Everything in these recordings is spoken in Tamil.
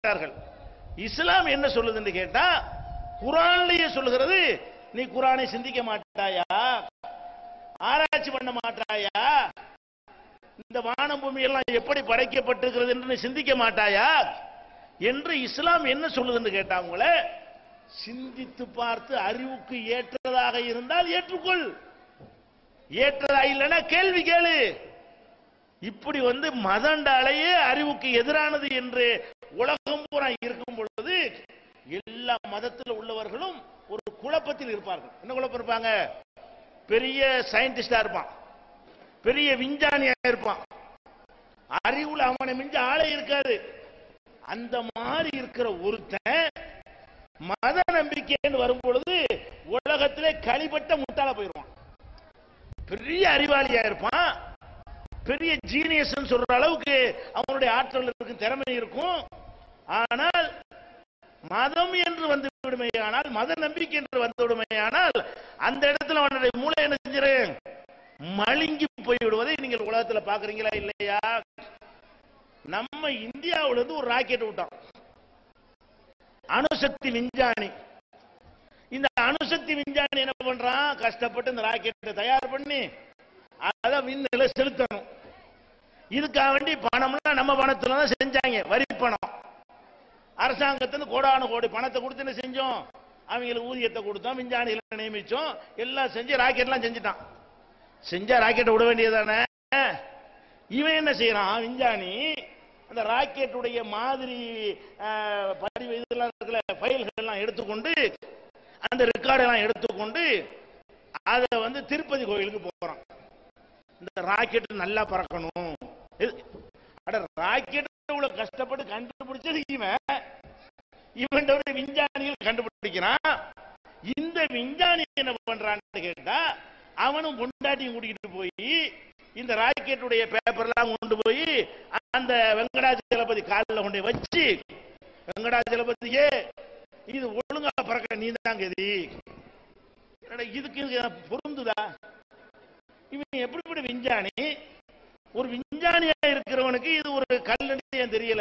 நினைக்கிறார்கள் இஸ்லாம் என்ன சொல்லுதுன்னு கேட்டா குரான்லயே சொல்லுகிறது நீ குரானை சிந்திக்க மாட்டாயா ஆராய்ச்சி பண்ண மாட்டாயா இந்த வானம் பூமி எல்லாம் எப்படி படைக்கப்பட்டிருக்கிறது என்று நீ சிந்திக்க மாட்டாயா என்று இஸ்லாம் என்ன சொல்லுதுன்னு கேட்டா உங்களை சிந்தித்து பார்த்து அறிவுக்கு ஏற்றதாக இருந்தால் ஏற்றுக்கொள் ஏற்றதா இல்லைன்னா கேள்வி கேளு இப்படி வந்து மதண்டாலேயே அறிவுக்கு எதிரானது என்று உலகம் பூரா இருக்கும் பொழுது எல்லா மதத்தில் உள்ளவர்களும் ஒரு குழப்பத்தில் இருப்பார்கள் என்ன குழப்பம் இருப்பாங்க பெரிய சயின்டிஸ்டா இருப்பான் பெரிய விஞ்ஞானியா இருப்பான் அறிவுல அவனை மிஞ்ச ஆளே இருக்காது அந்த மாதிரி இருக்கிற ஒருத்தன் மத நம்பிக்கைன்னு வரும் பொழுது உலகத்திலே களிபட்ட முட்டாள போயிருவான் பெரிய அறிவாளியா இருப்பான் பெரிய ஜீனியஸ் சொல்ற அளவுக்கு அவனுடைய ஆற்றல் இருக்கும் திறமை இருக்கும் ஆனால் மதம் என்று வந்து விடுமையானால் மத நம்பிக்கை என்று வந்து விடுமையானால் அந்த இடத்துல அவனுடைய மூளை என்ன செஞ்சிரு மழுங்கி போய் விடுவதை நீங்கள் உலகத்துல பாக்குறீங்களா இல்லையா நம்ம இந்தியாவுல இருந்து ஒரு ராக்கெட் விட்டோம் அணுசக்தி விஞ்ஞானி இந்த அணுசக்தி விஞ்ஞானி என்ன பண்றான் கஷ்டப்பட்டு இந்த ராக்கெட்டை தயார் பண்ணி அதை விண்ணில செலுத்தணும் இதுக்காக வேண்டி பணம்லாம் நம்ம பணத்துல தான் செஞ்சாங்க வரி பணம் அரசாங்கத்துல கோடான கோடி பணத்தை கொடுத்து என்ன செஞ்சோம் அவங்களுக்கு ஊதியத்தை கொடுத்தோம் விஞ்ஞானிகளை நியமிச்சோம் எல்லாம் செஞ்சு ராக்கெட்லாம் செஞ்சுட்டான் செஞ்சா ராக்கெட்டை விட வேண்டியதானே இவன் என்ன செய்யறான் விஞ்ஞானி அந்த ராக்கெட்டுடைய மாதிரி அஹ், பதிவு இதெல்லாம் இருக்கிற ஃபைல்கள் எல்லாம் எடுத்துக்கொண்டு அந்த ரெக்கார்ட் எல்லாம் எடுத்துக்கொண்டு அதை வந்து திருப்பதி கோயிலுக்கு போறான் இந்த ராக்கெட் நல்லா பறக்கணும் இது- அட ராக்கெட் இவ்வளவு கஷ்டப்பட்டு கண்டுபிடிச்சது இவன் இவன் ஒரு விஞ்ஞானிகள் கண்டுபிடிக்கிறான் இந்த விஞ்ஞானி என்ன பண்றான்னு கேட்டா அவனும் பொண்டாட்டியும் கூட்டிக்கிட்டு போய் இந்த ராக்கெட்டுடைய பேப்பர்லாம் கொண்டு போய் அந்த வெங்கடாச்சலபதி காலில் கொண்டு போய் வச்சு வெங்கடாச்சலபதியே இது ஒழுங்கா பறக்க நீ தான் கதி என்னடா இதுக்கு இது பொருந்துதா இவன் எப்படிப்பட்ட விஞ்ஞானி ஒரு விஞ்ஞானியா இருக்கிறவனுக்கு இது ஒரு கல்லுன்னு ஏன் தெரியல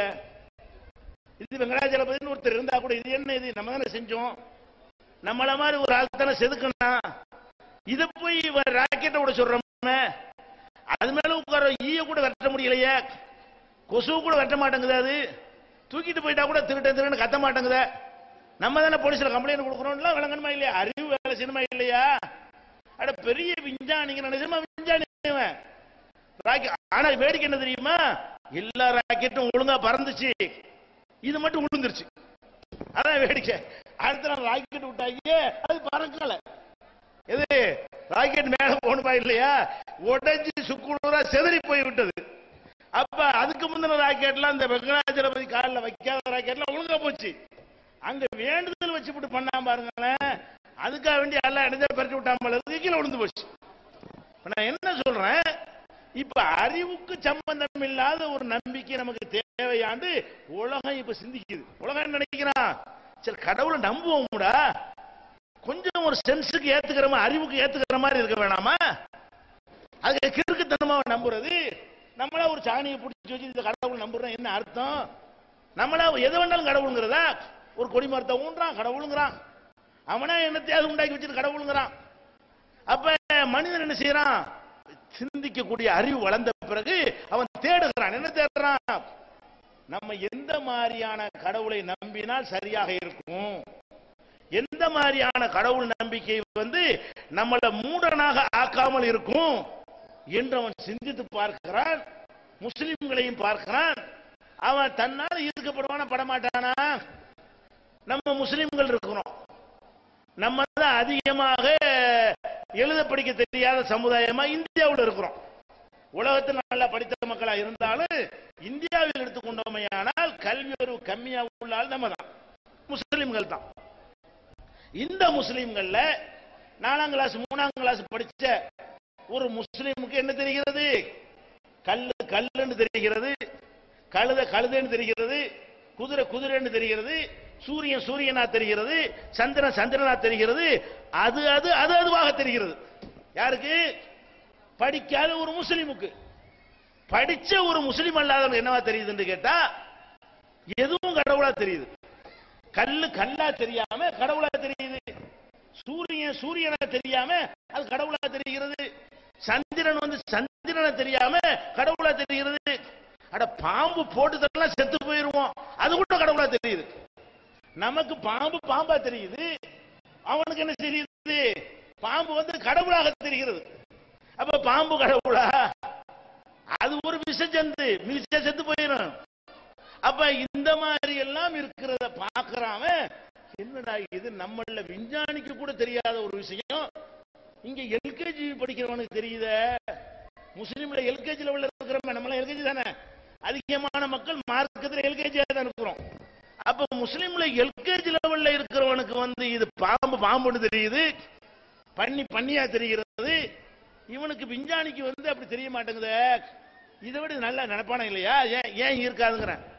இது வெங்கடாச்சலபதினு ஒருத்தர் இருந்தா கூட இது என்ன இது நம்ம தானே செஞ்சோம் நம்மள மாதிரி ஒரு ஆள் தானே செதுக்கணும் இத போய் இவன் ராக்கெட்டை விட சொல்றோமே அது மேல உட்கார ஈய கூட வெட்ட முடியலையே கொசு கூட வெட்ட மாட்டேங்குது அது தூக்கிட்டு போயிட்டா கூட திருட்ட திருன்னு கத்த மாட்டேங்குதே நம்ம தானே போலீஸ்ல கம்ப்ளைண்ட் கொடுக்கறோம்ல விளங்கணுமா இல்லையா அறிவு வேலை செய்யணுமா இல்லையா அட பெரிய விஞ்ஞானிங்க நினைச்சுமா விஞ்ஞானி இவன். ராக்கெட் ஆனா வேடிக்கை என்ன தெரியுமா எல்லா ராக்கெட்டும் ஒழுங்கா பறந்துச்சு இது மட்டும் விழுந்துருச்சு அதான் வேடிக்கை அடுத்த நாள் ராக்கெட் விட்டாங்க அது பறக்கல எது ராக்கெட் மேல போகணுமா இல்லையா உடைஞ்சு சுக்குநூறா செதறி போய் விட்டது அப்ப அதுக்கு முந்தின ராக்கெட்லாம் இந்த வெங்கடாச்சலபதி காலில் வைக்காத ராக்கெட்லாம் ஒழுங்கா போச்சு அங்க வேண்டுதல் வச்சுவிட்டு பண்ணாம பாருங்களேன் அதுக்காக வேண்டி எல்லாம் இணைஞ்சா பறிச்சு விட்டாமல் கீழே விழுந்து போச்சு இப்ப நான் என்ன சொல்றேன் இப்ப அறிவுக்கு சம்பந்தம் இல்லாத ஒரு நம்பிக்கை நமக்கு தேவையாண்டு உலகம் இப்ப சிந்திக்குது உலகம் என்ன நினைக்கிறான் சரி கடவுளை நம்புவோம்டா கொஞ்சம் ஒரு சென்ஸுக்கு ஏத்துக்கிற மாதிரி அறிவுக்கு ஏத்துக்கிற மாதிரி இருக்க வேணாமா அது கிறுக்குத்தனமா நம்புறது நம்மளா ஒரு சாணியை பிடிச்சி வச்சு இந்த கடவுள் நம்புறோம் என்ன அர்த்தம் நம்மளா எது வேண்டாலும் கடவுளுங்கிறதா ஒரு கொடி மரத்தை ஊன்றான் கடவுளுங்கிறான் அவனே என்னத்தையாவது உண்டாக்கி வச்சுட்டு கடவுளுங்கிறான் அப்ப மனிதன் என்ன செய்யறான் சிந்திக்கக்கூடிய அறிவு வளர்ந்த பிறகு அவன் தேடுகிறான் என்ன தேடுறான் நம்ம எந்த மாதிரியான கடவுளை நம்பினால் சரியாக இருக்கும் எந்த மாதிரியான கடவுள் நம்பிக்கை வந்து நம்மள மூடனாக ஆக்காமல் இருக்கும் என்று அவன் சிந்தித்து பார்க்கிறான் முஸ்லிம்களையும் பார்க்கிறான் அவன் தன்னால் ஈர்க்கப்படுவான படமாட்டானா நம்ம முஸ்லிம்கள் இருக்கிறோம் நம்ம தான் அதிகமாக எழுத படிக்க தெரியாத சமுதாயமா இந்தியாவில் இருக்கிறோம் உலகத்தில் நல்லா படித்த மக்களா இருந்தாலும் இந்தியாவில் எடுத்துக்கொண்டோமையானால் கல்வி அறிவு கம்மியா உள்ள ஆள் நம்ம தான் முஸ்லிம்கள் தான் இந்த முஸ்லிம்கள்ல நாலாம் கிளாஸ் மூணாம் கிளாஸ் படிச்ச ஒரு முஸ்லிமுக்கு என்ன தெரிகிறது கல்லு கல்லுன்னு தெரிகிறது கழுத கழுதைன்னு தெரிகிறது குதிரை குதிரைன்னு தெரிகிறது சூரியன் சூரியனா தெரிகிறது சந்திரன் சந்திரனா தெரிகிறது அது அது அது அதுவாக தெரிகிறது யாருக்கு படிக்காத ஒரு முஸ்லிமுக்கு படிச்ச ஒரு முஸ்லிம் அல்லாதவனுக்கு என்னவா தெரியுதுன்னு கேட்டா எதுவும் கடவுளா தெரியுது கல்லு கல்லா தெரியாம கடவுளா தெரியுது சூரியன் சூரியனா தெரியாம அது கடவுளா தெரிகிறது சந்திரன் வந்து சந்திரனை தெரியாம கடவுளா தெரிகிறது அட பாம்பு போட்டுதெல்லாம் செத்து போயிருவோம் அது கூட கடவுளா தெரியுது நமக்கு பாம்பு பாம்பா தெரியுது அவனுக்கு என்ன தெரியுது பாம்பு வந்து கடவுளாக தெரிகிறது அப்ப பாம்பு கடவுளா அது ஒரு விஷஜந்து மிதிச்சா செத்து போயிடும் அப்ப இந்த மாதிரி எல்லாம் இருக்கிறத பாக்குறாம என்னடா இது நம்மள விஞ்ஞானிக்கு கூட தெரியாத ஒரு விஷயம் இங்க எல்கேஜி படிக்கிறவனுக்கு தெரியுத முஸ்லீம்ல எல்கேஜி லெவல்ல இருக்கிறவங்க நம்மள எல்கேஜி தானே அதிகமான மக்கள் மார்க்கத்துல எல்கேஜியா தான் இருக்கிறோம் அப்ப முஸ்லீம்ல எல்கேஜி லெவல்ல இருக்கிறவனுக்கு வந்து இது பாம்பு பாம்புன்னு தெரியுது பண்ணி பண்ணியா தெரிகிறது இவனுக்கு விஞ்ஞானிக்கு வந்து அப்படி தெரிய மாட்டேங்குதே இதை விட நல்லா நினைப்பானே இல்லையா ஏன் ஏன் இருக்காதுங்கிறேன்